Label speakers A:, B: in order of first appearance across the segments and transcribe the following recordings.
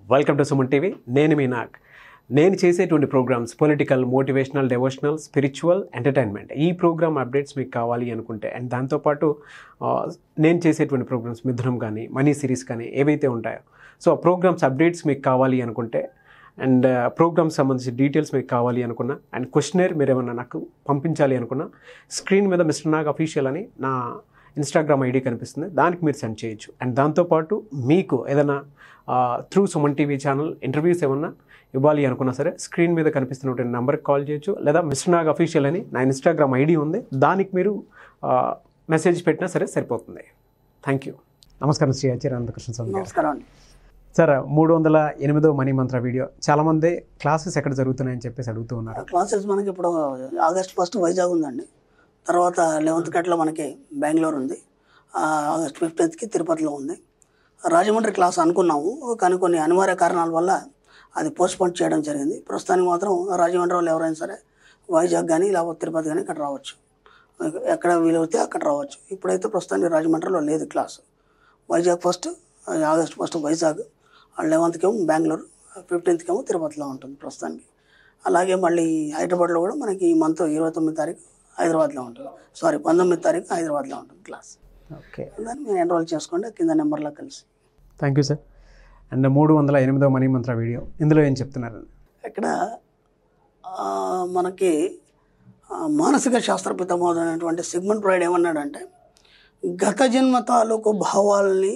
A: Welcome to Suman TV నేను మీ నాగ్ నేను చేసేటువంటి programmes political motivational devotional spiritual entertainment ఈ ప్రోగ్రామ్ అప్డేట్స్ మీకు కావాలి అనుకుంటే అండ్ దాంతోపాటు ఆ, నేను చేసేటువంటి ప్రోగ్రామ్స్ మిథునం కానీ మనీ సిరీస్ కానీ ఏవైతే ఉంటాయో సో ఆ ప్రోగ్రామ్స్ అప్డేట్స్ మీకు కావాలి అనుకుంటే అండ్ ప్రోగ్రామ్ సంబంధించి డీటెయిల్స్ మీకు కావాలి అనుకున్నా అండ్ క్వశ్చనర్ మీరు ఏమన్నా నాకు పంపించాలి అనుకున్నా స్క్రీన్ మీద మిస్టర్ నాగ్ అఫీషియల్ అని నా ఇన్స్టాగ్రామ్ ఐడి కనిపిస్తుంది దానికి మీరు సెండ్ చేయొచ్చు అండ్ దాంతోపాటు మీకు ఏదైనా through Suman TV channel interviews ఏమన్నా ఇవ్వాలి అనుకున్నా సరే స్క్రీన్ మీద కనిపిస్తున్నటువంటి నెంబర్కి కాల్ చేయొచ్చు లేదా మిస్టర్ నాగ్ అఫీషియల్ అని నా ఇన్స్టాగ్రామ్ ఐడి ఉంది దానికి మీరు మెసేజ్ పెట్టినా సరే సరిపోతుంది థ్యాంక్ యూ నమస్కారం శ్రీ ఆచార్య అనంతకృష్ణ స్వామి గారు
B: నమస్కారం అండి
A: సార్ మూడు వందల ఎనిమిదో మనీ మంత్ర వీడియో చాలామంది క్లాసెస్ ఎక్కడ జరుగుతున్నాయని చెప్పేసి అడుగుతూ ఉన్నారు
B: క్లాసెస్ మనకి ఇప్పుడు ఆగస్ట్ ఫస్ట్ వైజాగ్ ఉందండి తర్వాత లెవెంత్ కట్లో మనకి బెంగళూరు ఉంది ఆ, ఆగస్ట్ ఫిఫ్టీన్త్కి తిరుపతిలో ఉంది రాజమండ్రి క్లాస్ అనుకున్నాము కానీ కొన్ని అనివార్య కారణాల వల్ల అది పోస్ట్పోన్ చేయడం జరిగింది ప్రస్తుతానికి మాత్రం రాజమండ్రి వాళ్ళు ఎవరైనా సరే వైజాగ్ కానీ లేకపోతే తిరుపతి కానీ ఇక్కడ రావచ్చు ఎక్కడ వీలవుతే అక్కడ రావచ్చు ఇప్పుడైతే ప్రస్తుతానికి రాజమండ్రిలో లేదు class Vizag first August first Vizag లెవెంత్కి ఏమో బెంగళూరు ఫిఫ్టీన్త్కి ఏమో తిరుపతిలో ఉంటుంది ప్రస్తుతానికి అలాగే మళ్ళీ హైదరాబాద్లో కూడా మనకి ఈ మంత్ ఇరవై తొమ్మిది తారీఖు హైదరాబాద్లో ఉంటుంది సారీ పంతొమ్మిది తారీఖు హైదరాబాద్లో ఉంటుంది క్లాస్
A: ఓకే
B: దాన్ని మీరు ఎన్రోల్ చేసుకోండి కింద నెంబర్లో కలిసి
A: థ్యాంక్ యూ సార్ అండ్ మూడు వందల ఎనిమిదో మనీ మంత్ర వీడియో ఇందులో ఏం చెప్తున్నారు
B: ఇక్కడ ఆ, మనకి ఆ, మానసిక శాస్త్ర పితామహుడైనటువంటి సిగ్మండ్ ఫ్రాయిడ్ ఏమన్నాడంటే గత జన్మ తాలూకు భావాల్ని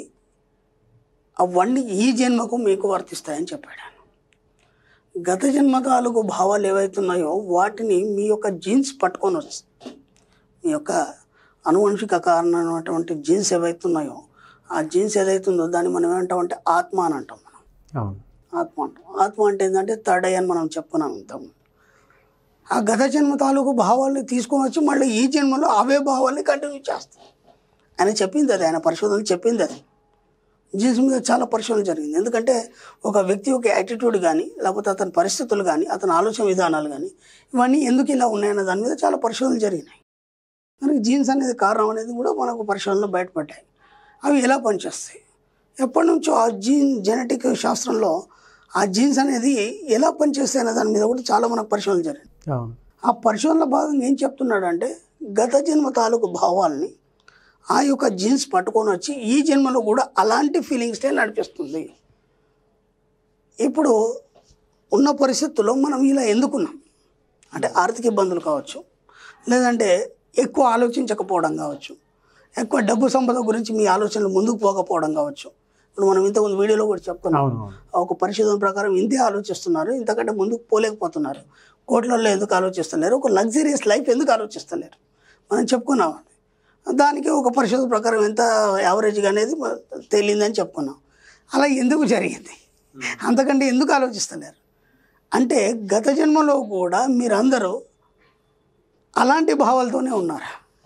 B: అవన్నీ ఈ జన్మకు మీకు వర్తిస్తాయని చెప్పాడు ఆయన. గత జన్మ తాలూకు భావాలు ఏవైతున్నాయో వాటిని మీ యొక్క జీన్స్ పట్టుకొని వస్తుంది మీ యొక్క అనువంశిక కారణమైనటువంటి జీన్స్ ఏవైతున్నాయో ఆ జీన్స్ ఏదైతుందో దాన్ని మనం ఏమంటామంటే ఆత్మ అని అంటాం మనం
A: అవును
B: ఆత్మ అంటాం ఆత్మ అంటే ఏంటంటే థర్డ్ ఐ అని మనం చెప్పుకున్నాం ఇంతకు ఆ గత జన్మ తాలూకు భావాల్ని తీసుకొని వచ్చి మళ్ళీ ఈ జన్మలో అవే భావాల్ని కంటిన్యూ చేస్తాం ఆయన చెప్పింది అది ఆయన పరిశోధనలు చెప్పింది అది జీన్స్ మీద చాలా పరిశోధన జరిగింది ఎందుకంటే ఒక వ్యక్తి యొక్క యాటిట్యూడ్ కానీ లేకపోతే అతని పరిస్థితులు కానీ అతని ఆలోచన విధానాలు కానీ ఇవన్నీ ఎందుకు ఇలా ఉన్నాయన్న దాని మీద చాలా పరిశోధనలు జరిగినాయి మనకి జీన్స్ అనేది కారణం అనేది కూడా మనకు పరిశోధనలో బయటపడ్డాయి అవి ఎలా పనిచేస్తాయి ఎప్పటి నుంచో ఆ జీన్ జెనెటిక్ శాస్త్రంలో ఆ జీన్స్ అనేది ఎలా పనిచేస్తాయి అనే దాని మీద కూడా చాలా మనకు పరిశోధన జరిగింది
A: అవును
B: ఆ పరిశోధనలో భాగంగా ఏం చెప్తున్నాడు అంటే గత జన్మ తాలూకు భావాల్ని ఆ యొక్క జీన్స్ పట్టుకొని వచ్చి ఈ జన్మలో కూడా అలాంటి ఫీలింగ్స్నే నడిపిస్తుంది ఇప్పుడు ఉన్న పరిస్థితుల్లో మనం ఇలా ఎందుకున్నాం అంటే ఆర్థిక ఇబ్బందులు కావచ్చు లేదంటే ఎక్కువ ఆలోచించకపోవడం కావచ్చు ఎక్కువ డబ్బు సంపద గురించి మీ ఆలోచనలు ముందుకు పోకపోవడం కావచ్చు ఇప్పుడు మనం ఇంతకుముందు వీడియోలో కూడా చెప్తున్నాం
A: అవును అవును
B: ఒక పరిశోధన ప్రకారం ఇంతే ఆలోచిస్తున్నారు ఇంతకంటే ముందుకు పోలేకపోతున్నారు కోట్లలో ఎందుకు ఆలోచిస్తలేరు ఒక లగ్జరియస్ లైఫ్ ఎందుకు ఆలోచిస్తలేరు మనం చెప్పుకున్నాం దానికి ఒక పరిశోధన ప్రకారం ఎంత యావరేజ్గా అనేది మ- తేలిందని చెప్పుకున్నాం అలా ఎందుకు జరిగింది అంతకంటే ఎందుకు ఆలోచిస్తలేరు అంటే గత జన్మలో కూడా మీరందరూ అలాంటి భావాలతోనే ఉన్నారు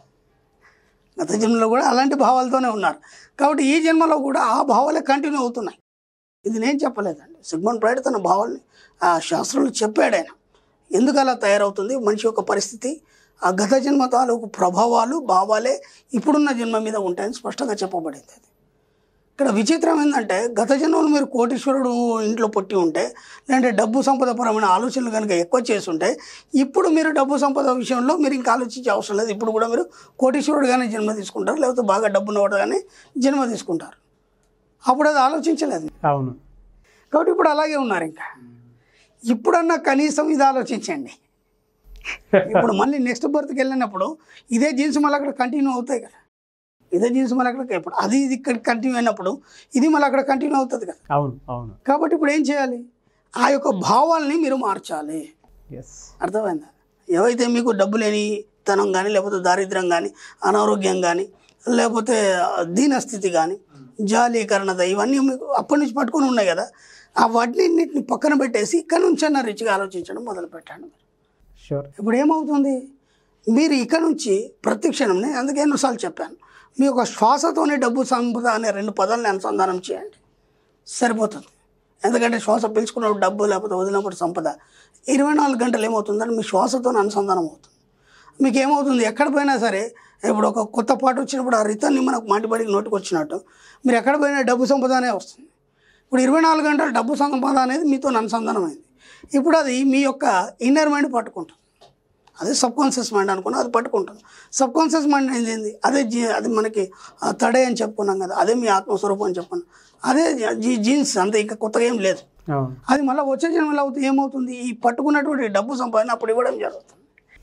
B: గత జన్మలో కూడా అలాంటి భావాలతోనే ఉన్నారు కాబట్టి ఈ జన్మలో కూడా ఆ భావాలే కంటిన్యూ అవుతున్నాయి ఇది నేను చెప్పలేదండి సిగ్మండ్ ఫ్రాయిడ్ తన భావాల్ని ఆ శాస్త్రంలో చెప్పాడు ఆయన ఎందుకు అలా తయారవుతుంది మనిషి యొక్క పరిస్థితి ఆ గత జన్మ తాలూకు ప్రభావాలు భావాలే ఇప్పుడున్న జన్మ మీద ఉంటాయని స్పష్టంగా చెప్పబడింది అది ఇక్కడ విచిత్రం ఏంటంటే గత జన్మలో మీరు కోటీశ్వరుడు ఇంట్లో పుట్టి ఉంటే లేదంటే డబ్బు సంపదపరమైన ఆలోచనలు కనుక ఎక్కువ చేసి ఉంటే ఇప్పుడు మీరు డబ్బు సంపద విషయంలో మీరు ఇంకా ఆలోచించే అవసరం లేదు ఇప్పుడు కూడా మీరు కోటీశ్వరుడుగానే జన్మ తీసుకుంటారు లేకపోతే బాగా డబ్బున్నవాడుగానే జన్మ తీసుకుంటారు అప్పుడు అది ఆలోచించలేదు
A: అవును
B: కాబట్టి ఇప్పుడు అలాగే ఉన్నారు ఇంకా ఇప్పుడన్నా కనీసం ఇది ఆలోచించండి ఇప్పుడు మళ్ళీ నెక్స్ట్ బర్త్కి వెళ్ళినప్పుడు ఇదే జీన్స్ మళ్ళీ అక్కడ కంటిన్యూ అవుతాయి కదా ఇదే జీన్స్ మళ్ళీ అక్కడ ఇప్పుడు అది ఇది ఇక్కడ కంటిన్యూ అయినప్పుడు ఇది మళ్ళీ అక్కడ కంటిన్యూ అవుతుంది కదా
A: అవును అవును
B: కాబట్టి ఇప్పుడు ఏం చేయాలి ఆ యొక్క భావాల్ని మీరు మార్చాలి
A: ఎస్
B: అర్థమైందా ఏవైతే మీకు డబ్బు లేని తనం కానీ లేకపోతే దారిద్ర్యం కానీ అనారోగ్యం కానీ లేకపోతే దీనస్థితి కానీ జాలీకరణత ఇవన్నీ మీకు అప్పటి నుంచి పట్టుకొని ఉన్నాయి కదా ఆ వాటిని పక్కన పెట్టేసి ఇక్కడ నుంచి అన్న రిచ్గా ఆలోచించడం మొదలు పెట్టండి
A: షూర్
B: ఇప్పుడు ఏమవుతుంది మీరు ఇక్కడ నుంచి ప్రతి క్షణం నేను అందుకే ఎన్నోసార్లు చెప్పాను మీ యొక్క శ్వాసతోనే డబ్బు సంపద అనే రెండు పదాలని అనుసంధానం చేయండి సరిపోతుంది ఎందుకంటే శ్వాస పీల్చుకున్నప్పుడు డబ్బు లేకపోతే వదిలినప్పుడు సంపద ఇరవై నాలుగు గంటలు ఏమవుతుందని మీ శ్వాసతో అనుసంధానం అవుతుంది మీకు ఏమవుతుంది ఎక్కడ పోయినా సరే ఇప్పుడు ఒక కొత్త పాట వచ్చినప్పుడు ఆ రితన్ని మనకు మాటిబడికి నోటికి వచ్చినట్టు మీరు ఎక్కడ పోయినా డబ్బు సంపదనే వస్తుంది ఇప్పుడు ఇరవై నాలుగు గంటలు డబ్బు సంపాదన అనేది మీతో అనుసంధానమైంది ఇప్పుడు అది మీ యొక్క ఇన్నర్ మైండ్ పట్టుకుంటుంది అదే సబ్ కాన్షియస్ మైండ్ అనుకున్నా అది పట్టుకుంటుంది సబ్ కాన్షియస్ మైండ్ ఏంది ఏంది అదే జీ అది మనకి ఆ, తడే అని చెప్పుకున్నాం కదా అదే మీ ఆత్మస్వరూపం అని చెప్పుకున్నాం అదే జీ జీన్స్ అంతే ఇంకా కొత్తగా ఏం లేదు
A: అవును
B: అది మళ్ళీ వచ్చే జన్మలో అవుతుంది ఏమవుతుంది ఈ పట్టుకున్నటువంటి డబ్బు సంపాదన అప్పుడు ఇవ్వడం జరుగుతుంది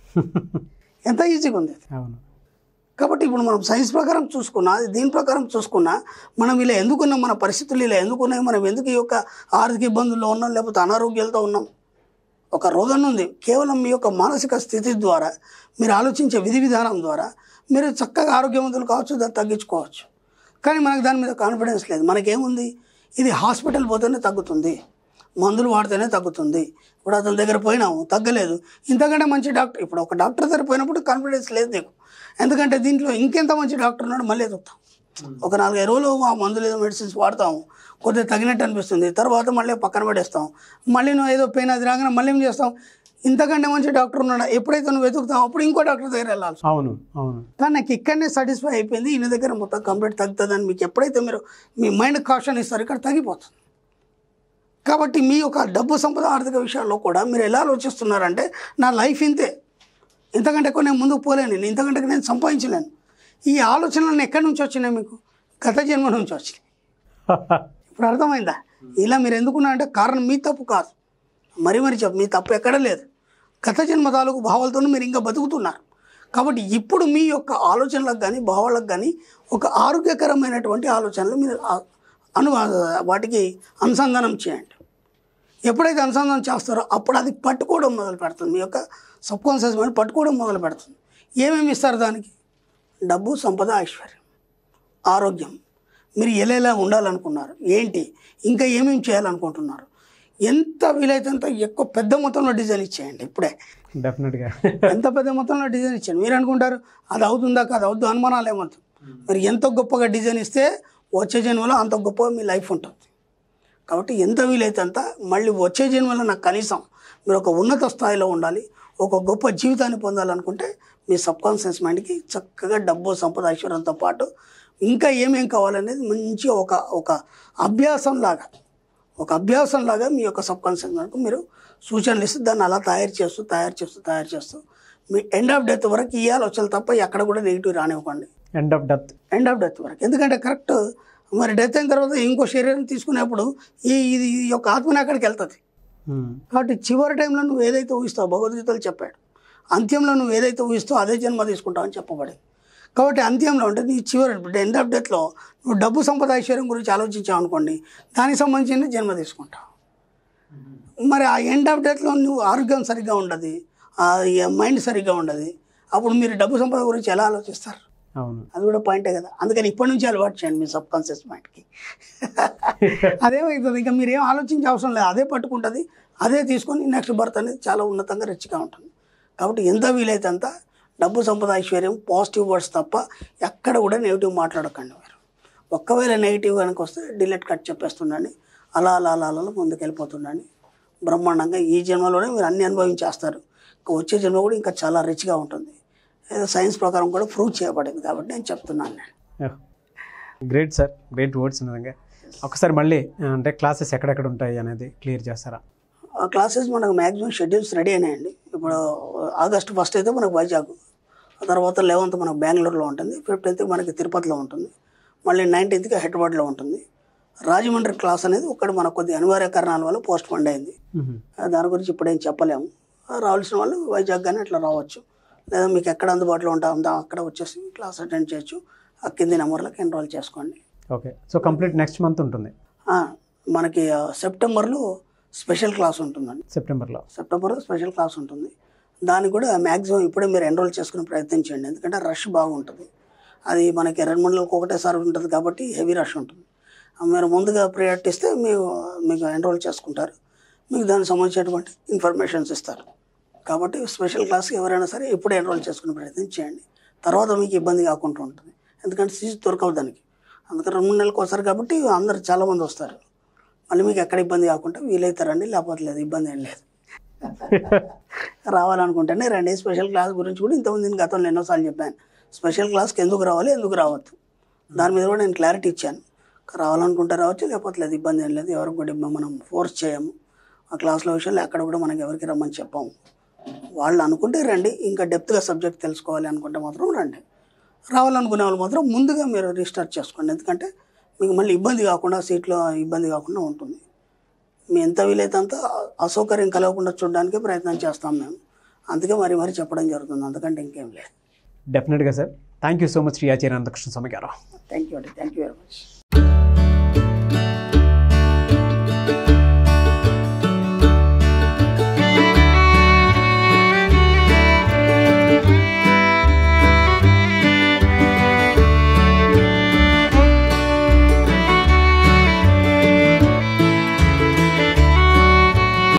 B: ఎంత ఈజీగా ఉంది అది.
A: అవును
B: కాబట్టి ఇప్పుడు మనం సైన్స్ ప్రకారం చూసుకున్నా అది దీని ప్రకారం చూసుకున్నా మనం ఇలా ఎందుకున్నాం మన పరిస్థితులు ఇలా ఎందుకున్నాయి మనం ఎందుకు ఈ యొక్క ఆర్థిక ఇబ్బందుల్లో ఉన్నాం లేకపోతే అనారోగ్యాలతో ఉన్నాం ఒక రోగం ఉంది కేవలం మీ యొక్క మానసిక స్థితి ద్వారా మీరు ఆలోచించే విధి విధానం ద్వారా మీరు చక్కగా ఆరోగ్యవంతులు కావచ్చు దాన్ని తగ్గించుకోవచ్చు కానీ మనకు దాని మీద కాన్ఫిడెన్స్ లేదు మనకేముంది ఇది హాస్పిటల్ పోతేనే తగ్గుతుంది మందులు వాడితేనే తగ్గుతుంది ఇప్పుడు అతని దగ్గర పోయినాము తగ్గలేదు ఇంతకంటే మంచి డాక్టర్ ఇప్పుడు ఒక డాక్టర్ దగ్గర పోయినప్పుడు కాన్ఫిడెన్స్ లేదు నీకు ఎందుకంటే దీంట్లో ఇంకెంత మంచి డాక్టర్ ఉన్నాడు మళ్ళీ ఎదుగుతాం ఒక నాలుగైదు రోజులు ఆ మందులు ఏదో మెడిసిన్స్ వాడతాము కొద్దిగా తగినట్టు అనిపిస్తుంది తర్వాత మళ్ళీ పక్కన పడేస్తాం మళ్ళీ నువ్వు ఏదో పెయిన్ అది రాగానే మళ్ళీ ఏం చేస్తాం ఇంతకంటే మంచి డాక్టర్ ఉన్నాడు ఎప్పుడైతే నువ్వు వెతుకుతావు అప్పుడు ఇంకో డాక్టర్ దగ్గర వెళ్ళాలి
A: అవును అవును
B: కానీ నాకు ఇక్కడనే సాటిస్ఫై అయిపోయింది ఈయన దగ్గర మొత్తం కంప్లీట్ తగ్గుతుందని మీకు ఎప్పుడైతే మీరు మీ మైండ్ కాషన్ ఇస్తారు ఇక్కడ తగ్గిపోతుంది కాబట్టి మీ యొక్క డబ్బు సంపద ఆర్థిక విషయాల్లో కూడా మీరు ఎలా ఆలోచిస్తున్నారంటే నా లైఫ్ ఇంతే ఇంతకంటే ఎక్కువ నేను ముందుకు పోలేను నేను ఇంతకంటే ఎక్కువ నేను సంపాదించలేను ఈ ఆలోచనలు ఎక్కడి నుంచి వచ్చినాయి మీకు గత జన్మ నుంచి వచ్చినాయి ఇప్పుడు అర్థమైందా ఇలా మీరు ఎందుకున్నారంటే కారణం మీ తప్పు కాదు మరి మరి చెప్పు మీ తప్పు ఎక్కడ లేదు గత జన్మ తాలూకు భావాలతో మీరు ఇంకా బతుకుతున్నారు కాబట్టి ఇప్పుడు మీ యొక్క ఆలోచనలకు కానీ భావాలకు కానీ ఒక ఆరోగ్యకరమైనటువంటి ఆలోచనలు మీరు ఆ- అను వాటికి అనుసంధానం చేయండి ఎప్పుడైతే అనుసంధానం చేస్తారో అప్పుడు అది పట్టుకోవడం మొదలు పెడుతుంది మీ యొక్క సబ్ కాన్షియస్ మైండ్ పట్టుకోవడం మొదలు పెడుతుంది ఏమేమి ఇస్తారు దానికి డబ్బు సంపద ఐశ్వర్యం ఆరోగ్యం మీరు ఎలా ఎలా ఉండాలనుకున్నారు ఏంటి ఇంకా ఏమేమి చేయాలనుకుంటున్నారు ఎంత వీలైతే అంత ఎక్కువ పెద్ద మొత్తంలో డిజైన్ ఇచ్చేయండి ఇప్పుడే
A: డెఫినెట్గా
B: ఎంత పెద్ద మొత్తంలో డిజైన్ ఇచ్చాను మీరు అనుకుంటారు అది అవుతుందా కాదు అవుద్దు అనుమానాలు ఏమవుతుంది మరి ఎంత గొప్పగా డిజైన్ ఇస్తే వచ్చే జన్మలో అంత గొప్పగా మీ లైఫ్ ఉంటుంది కాబట్టి ఎంత వీలైతే అంత మళ్ళీ వచ్చే జన్మలో నాకు కనీసం మీరు ఒక ఉన్నత స్థాయిలో ఉండాలి ఒక గొప్ప జీవితాన్ని పొందాలనుకుంటే మీ సబ్ కాన్షియస్ మైండ్కి చక్కగా డబ్బు సంపద ఐశ్వర్యంతో పాటు ఇంకా ఏమేం కావాలనేది మంచిగా ఒక ఒక అభ్యాసం లాగా ఒక అభ్యాసం లాగా మీ యొక్క సబ్ కాన్షియస్ మైండ్కు మీరు సూచనలు ఇస్తే దాన్ని అలా తయారు చేస్తూ తయారు చేస్తూ తయారు చేస్తూ మీ ఎండ్ ఆఫ్ డెత్ వరకు ఈ ఆలోచనలు తప్ప ఎక్కడ కూడా నెగిటివ్ రానివ్వకండి
A: end of death
B: end of death వరకు ఎందుకంటే కరెక్ట్ మరి డెత్ అయిన తర్వాత ఇంకో శరీరం తీసుకునేప్పుడు ఈ ఇది ఈ యొక్క ఆత్మని అక్కడికి వెళ్తుంది కాబట్టి చివరి టైంలో నువ్వు ఏదైతే ఊహిస్తావు భగవద్గీతలు చెప్పాడు అంత్యంలో నువ్వు ఏదైతే ఊహిస్తావు అదే జన్మ తీసుకుంటావు అని చెప్పబడింది కాబట్టి అంత్యంలో అంటే నీ చివరి ఎండ్ ఆఫ్ డెత్లో నువ్వు డబ్బు సంపద ఐశ్వర్యం గురించి ఆలోచించావు అనుకోండి దానికి సంబంధించిన జన్మ తీసుకుంటావు మరి ఆ ఎండ్ ఆఫ్ డెత్లో నువ్వు ఆరోగ్యం సరిగ్గా ఉండదు ఆ మైండ్ సరిగ్గా ఉండదు అప్పుడు మీరు డబ్బు సంపద గురించి ఎలా ఆలోచిస్తారు
A: అవును
B: అది కూడా పాయింటే కదా అందుకని ఇప్పటి నుంచి అలవాటు చేయండి మీ సబ్ కాన్షియస్ మైండ్కి అదేమవుతుంది ఇంకా మీరు ఏం ఆలోచించే అవసరం లేదు అదే పట్టుకుంటుంది అదే తీసుకొని నెక్స్ట్ బర్త్ అనేది చాలా ఉన్నతంగా రిచ్గా ఉంటుంది కాబట్టి ఎంత వీలైతే అంత డబ్బు సంపద ఐశ్వర్యం పాజిటివ్ వర్డ్స్ తప్ప ఎక్కడ కూడా నెగిటివ్ మాట్లాడకండి మీరు ఒక్కవేళ నెగిటివ్ కనుక వస్తే డిలీట్ కట్ చెప్పేస్తుండండి అలా అలా అలా అలా ముందుకు వెళ్ళిపోతుండండి బ్రహ్మాండంగా ఈ జన్మలోనే మీరు అన్ని అనుభవించేస్తారు ఇంకా వచ్చే జన్మ కూడా ఇంకా చాలా రిచ్గా ఉంటుంది ఏదో సైన్స్ ప్రకారం కూడా ప్రూవ్ చేయబడింది కాబట్టి నేను చెప్తున్నాను నేను
A: గ్రేట్ సార్ గ్రేట్ వర్డ్స్ నిజంగా ఒకసారి మళ్ళీ ఆ, అంటే క్లాసెస్ ఎక్కడెక్కడ ఉంటాయి అనేది క్లియర్ చేస్తారా
B: ఆ క్లాసెస్ మనకు మ్యాక్సిమం షెడ్యూల్స్ రెడీ అయినాయండి ఇప్పుడు ఆగస్ట్ ఫస్ట్ అయితే మనకు వైజాగ్ ఆ తర్వాత లెవెన్త్ మనకు బెంగళూరులో ఉంటుంది ఫిఫ్టీన్త్ మనకి తిరుపతిలో ఉంటుంది మళ్ళీ నైన్టీన్త్కి హైదరాబాద్లో ఉంటుంది రాజమండ్రి క్లాస్ అనేది ఒక్కటి మనకు కొద్ది అనివార్య కారణాల వల్ల పోస్ట్ పోండ్ అయింది
A: మ్మ్.
B: ఆ, దాని గురించి ఇప్పుడేం చెప్పలేము ఆ, రావాల్సిన వాళ్ళు వైజాగ్ కానీ అట్లా రావచ్చు లేదా మీకు ఎక్కడ అందుబాటులో ఉంటా ఉందా అక్కడ వచ్చేసి క్లాస్ అటెండ్ చేయొచ్చు ఆ కింది నెంబర్లకు ఎన్రోల్ చేసుకోండి
A: okay so complete next month ఉంటుంది
B: ఆ, మనకి ఆ, సెప్టెంబర్లో స్పెషల్ క్లాస్ ఉంటుందండి
A: సెప్టెంబర్లో
B: సెప్టెంబర్లో స్పెషల్ క్లాస్ ఉంటుంది దానికి కూడా మ్యాక్సిమం ఇప్పుడే మీరు ఎన్రోల్ చేసుకునే ప్రయత్నం చేయండి ఎందుకంటే రష్ బాగుంటుంది అది మనకి రెండు మండలకు ఒకటేసారి ఉంటుంది కాబట్టి హెవీ రష్ ఉంటుంది ఆ మీరు ముందుగా ప్రియారిటీ ఇస్తే మీరు మీకు ఎన్రోల్ చేసుకుంటారు మీకు దానికి సంబంధించినటువంటి ఇన్ఫర్మేషన్స్ ఇస్తారు కాబట్టి స్పెషల్ క్లాస్కి ఎవరైనా సరే ఇప్పుడే ఎన్రోల్ చేసుకునే ప్రయత్నం చేయండి తర్వాత మీకు ఇబ్బంది కాకుండా ఉంటుంది ఎందుకంటే సీట్ దొరకవు దానికి అందుకని రెండు మూడు నెలలకు వస్తారు కాబట్టి అందరు చాలామంది వస్తారు మళ్ళీ మీకు ఎక్కడ ఇబ్బంది కాకుండా వీలైతారండి లేకపోతే లేదు ఇబ్బంది ఏం లేదు రావాలనుకుంటేనే రండి స్పెషల్ క్లాస్ గురించి కూడా ఇంతకుముందు నేను గతంలో ఎన్నోసార్లు చెప్పాను స్పెషల్ క్లాస్కి ఎందుకు రావాలి ఎందుకు రావద్దు దాని మీద కూడా నేను క్లారిటీ ఇచ్చాను రావాలనుకుంటే రావచ్చు లేకపోతే లేదు ఇబ్బంది ఏం లేదు ఎవరికి కూడా ఇబ్బంది మనం ఫోర్స్ చేయము ఆ క్లాస్లో విషయాలు ఎక్కడ కూడా మనకి ఎవరికి రమ్మని చెప్పాము వాళ్ళు అనుకుంటే రండి ఇంకా డెప్త్గా సబ్జెక్ట్ తెలుసుకోవాలి అనుకుంటే మాత్రం రండి రావాలనుకునే వాళ్ళు మాత్రం ముందుగా మీరు రిజిస్టర్ చేసుకోండి ఎందుకంటే మీకు మళ్ళీ ఇబ్బంది కాకుండా సీట్లో ఇబ్బంది కాకుండా ఉంటుంది మీ ఎంత వీలైతే అంత అసౌకర్యం కలగకుండా చూడడానికి ప్రయత్నం చేస్తాం మేము అందుకే మరి మరి చెప్పడం జరుగుతుంది అందుకంటే ఇంకేం లేదు
A: డెఫినెట్గా sir thank you so much Shri Acharya Anantakrishna Swamy గారు
B: థ్యాంక్ యూ అండి థ్యాంక్ యూ వెరీ మచ్